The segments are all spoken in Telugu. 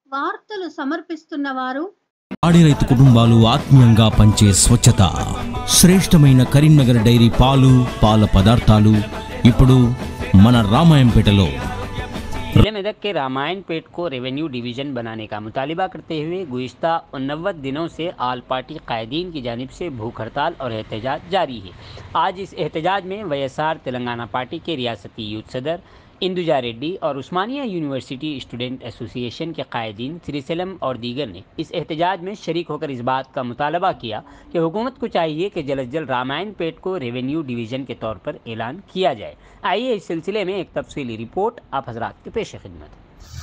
వార్తలు సమర్పిస్తున్నవారు పాడి రైతు కుటుంబాలు ఆత్మీయంగా పంచే స్వచ్ఛత శ్రేష్టమైన కరీంనగర్ డైరీ పాలు పాల పదార్థాలు ఇప్పుడు మన రామాయంపేటలో जिले मेदक के रामायण पेट को रेवेन्यू डिवीजन बनाने का मुतालबा करते हुए गुज्तर उनवत दिनों से आल पार्टी कायदीन की जानब से भूख हड़ताल और एहतजाज जारी है आज इस एहतजाज में वाईएसआर तेलंगाना पार्टी के रियासती यूथ सदर इंदुजा रेड्डी और उस्मानिया यूनिवर्सिटी स्टूडेंट एसोसिएशन के कायदीन श्रीसेलम और दीगर ने इस एहतजाज में शरीक होकर इस बात का मुतालबा किया कि हुकूमत को चाहिए कि जल्द अज जल्द रामायण पेट को रेवेन्यू डिवीजन के तौर पर ऐलान किया जाए आइए इस सिलसिले में एक तफसीली रिपोर्ट आप हजरात के पेश खिदमत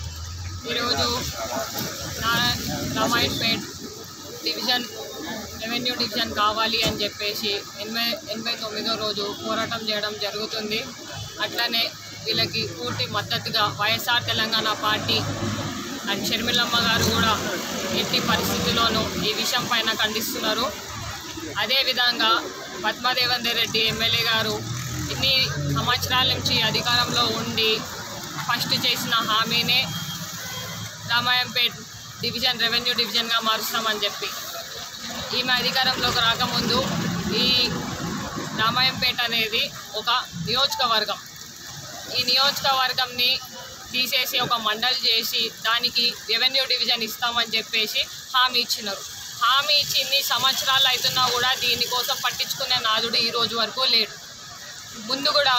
ఈరోజు నా రామాయణపేట్ డివిజన్ రెవెన్యూ డివిజన్ కావాలి అని చెప్పేసి ఎనభై ఎనభై తొమ్మిదో రోజు పోరాటం చేయడం జరుగుతుంది అట్లనే వీళ్ళకి పూర్తి మద్దతుగా వైఎస్ఆర్ తెలంగాణ పార్టీ అండ్ షర్మిలమ్మ గారు కూడా ఎట్టి పరిస్థితుల్లోనూ ఈ విషయం పైన ఖండిస్తున్నారు అదేవిధంగా పద్మదేవేందర్ రెడ్డి ఎమ్మెల్యే గారు ఇన్ని సంవత్సరాల నుంచి అధికారంలో ఉండి ఫస్ట్ చేసిన హామీనే రామాయంపేట్ డివిజన్ రెవెన్యూ డివిజన్గా మారుస్తామని చెప్పి ఈమె అధికారంలోకి రాకముందు ఈ రామాయంపేట అనేది ఒక నియోజకవర్గం ఈ నియోజకవర్గంని తీసేసి ఒక మండలి చేసి దానికి రెవెన్యూ డివిజన్ ఇస్తామని చెప్పేసి హామీ ఇచ్చినారు హామీ ఇచ్చి ఇన్ని సంవత్సరాలు అవుతున్నా కూడా దీనికోసం పట్టించుకునే నాదుడు ఈ రోజు వరకు లేడు ముందు కూడా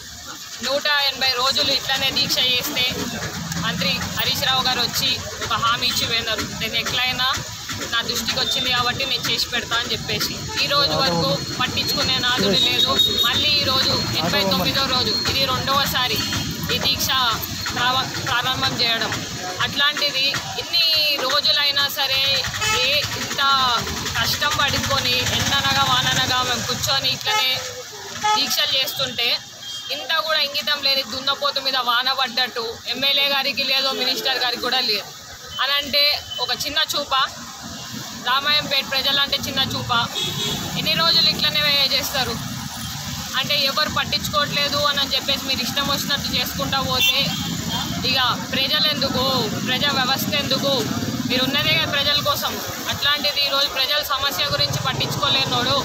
నూట ఎనభై రోజులు ఇట్లనే దీక్ష చేస్తే మంత్రి హరీష్ రావు గారు వచ్చి ఒక హామీ ఇచ్చి పోయినారు నేను ఎట్లయినా నా దృష్టికి వచ్చింది కాబట్టి నేను చేసి పెడతా అని చెప్పేసి ఈ రోజు వరకు పట్టించుకునే నాదుడు లేదు మళ్ళీ ఈ రోజు ఎనభై తొమ్మిదో రోజు ఇది రెండవసారి ఈ దీక్ష ప్రావ- ప్రారంభం చేయడం అట్లాంటిది ఇన్ని రోజులైనా సరే ఏ ఇంత కష్టం పడుకొని ఎండనగా వాననగా మేము కూర్చొని ఇట్లనే దీక్షలు చేస్తుంటే ఇంత కూడా ఇంగితం లేని దున్నపోతు మీద వాన పడ్డట్టు ఎమ్మెల్యే గారికి లేదు మినిస్టర్ గారికి కూడా లేదు అని అంటే ఒక చిన్న చూప రామాయంపేట ప్రజలంటే చిన్న చూప ఎన్ని రోజులు ఇట్లనే చేస్తారు అంటే ఎవరు పట్టించుకోవట్లేదు అని అని చెప్పేసి మీరు ఇష్టం వచ్చినట్టు చేసుకుంటా పోతే ఇక ప్రజలు ఎందుకు ప్రజా వ్యవస్థ ఎందుకు మీరు ఉన్నదే కదా ప్రజల కోసం అట్లాంటిది ఈరోజు ప్రజల సమస్య గురించి పట్టించుకోలేనోడు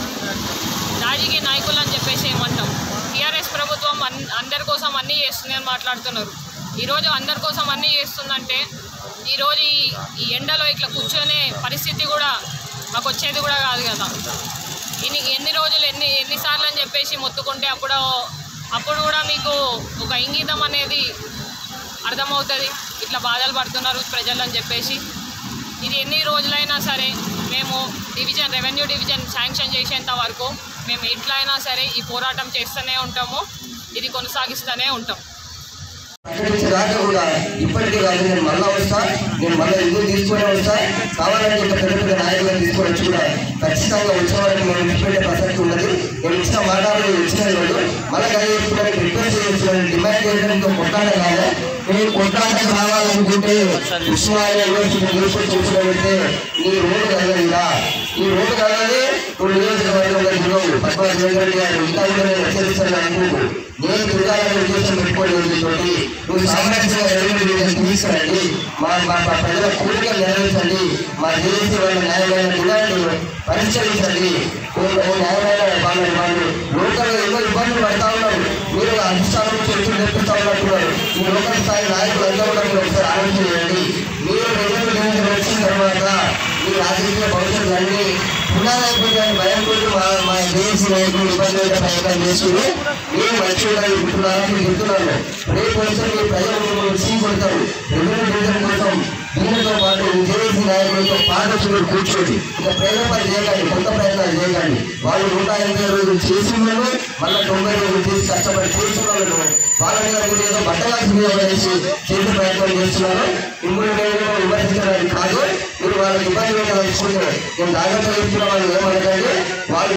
రాజకీయ నాయకులు అని చెప్పేసి ఏమంటాం టీఆర్ఎస్ ప్రభుత్వం అన్ అందరి కోసం అన్నీ చేస్తుంది అని మాట్లాడుతున్నారు ఈరోజు అందరి కోసం అన్నీ చేస్తుందంటే ఈరోజు ఈ ఈ ఎండలో ఇట్లా కూర్చొనే పరిస్థితి కూడా మాకు వచ్చేది కూడా కాదు కదా ఇన్ని ఎన్ని రోజులు ఎన్ని ఎన్నిసార్లు అని చెప్పేసి మొత్తుకుంటే అప్పుడు అప్పుడు కూడా మీకు ఒక ఇంగితం అనేది అర్థమవుతుంది ఇట్లా బాధలు పడుతున్నారు ప్రజలు అని చెప్పేసి ఇది ఎన్ని రోజులైనా సరే మేము డివిజన్ రెవెన్యూ డివిజన్ శాంక్షన్ చేసేంత వరకు మేము ఎట్లయినా సరే ఈ పోరాటం చేస్తూనే ఉంటాము ఇది కొనసాగిస్తూనే ఉంటాం ప్రకటించేదాకా కూడా ఇప్పటికీ కాదు నేను మళ్ళా వస్తా నేను మళ్ళీ ఎందుకు తీసుకొని వస్తా కావాలంటే ఇంకా పెద్ద పెద్ద నాయకులను తీసుకొని వచ్చి కూడా ఖచ్చితంగా వచ్చిన వారికి మనం ఇచ్చిపెట్టే ప్రసక్తి ఉన్నది నేను ఇచ్చిన మాటలు ఇచ్చిన రోజు మళ్ళీ కానీ ఇప్పుడు రిక్వెస్ట్ చేస్తున్నాను డిమాండ్ చేయడంతో కొట్టాలి కాదా నేను కొట్టాలి కావాలనుకుంటే ఉస్మానియా యూనివర్సిటీ యూనివర్సిటీ చూసిన పెడితే ఈ రోడ్డు కదలదా ఈ రోడ్డు కదలది ఇప్పుడు నియోజకవర్గంలో తిరగవు పద్మా రెడ్డి గారు ఇంకా కూడా నేను హెచ్చరిస్తాను అనుకుంటూ నేను తిరగాలని ఉద్దేశం పెట్టుకోలేదు తోటి నువ్వు సామర్థ్యంగా రెవెన్యూ డివిజన్ తీసుకురండి మా మా మా ప్రజల కోరిక నెరవేర్చండి మా దేశ వాళ్ళ న్యాయమైన డిమాండ్లు పరిష్కరించండి ఓ- ఓ న్యాయమైన వాళ్ళు వాళ్ళు లోకల్గా ఎన్నో ఇబ్బందులు పడతా ఉన్నారు మీరు అధిష్టానం చెట్టు తెప్పిస్తా ఉన్నట్టున్నారు ఈ లోకల్ స్థాయి నాయకులు అందరూ కూడా మీరు ఒకసారి ఆలోచన చేయండి మీరు రెవెన్యూ డివిజన్ వచ్చిన తర్వాత మీ రాజకీయ భవిష్యత్తు అన్ని పునాదైపోతాయని భయం కొట్టి మా మా దేశ నాయకులు ఇబ్బంది పెట్టే ప్రయత్నం చేసుకుని మీరు మంచిగా చెప్తున్నారని చెప్తున్నాను రేపు వచ్చి మీ ప్రజలు మిమ్మల్ని సీ కొడతారు రెవెన్యూ డివిజన్ కోసం దీనితో పాటు విజయసి నాయకులతో పాదశులు కూర్చోండి ఇక ప్రయోగాలు చేయకండి కొత్త ప్రయత్నాలు చేయకండి వాళ్ళు నూట ఎనభై రోజులు చేసిన వాళ్ళు మళ్ళీ తొంభై రోజులు చేసి కష్టపడి చేసిన వాళ్ళను వాళ్ళ మీద మీరు ఏదో బట్టగాల్సి మీద వేసి చేసే ప్రయత్నం చేస్తున్నారు మిమ్మల్ని నేను విమర్శించడానికి కాదు మీరు వాళ్ళకి ఇబ్బంది పెట్టాలనుకుంటున్నారు నేను జాగ్రత్తగా చెప్తున్న వాళ్ళు ఏమనకండి వాళ్ళు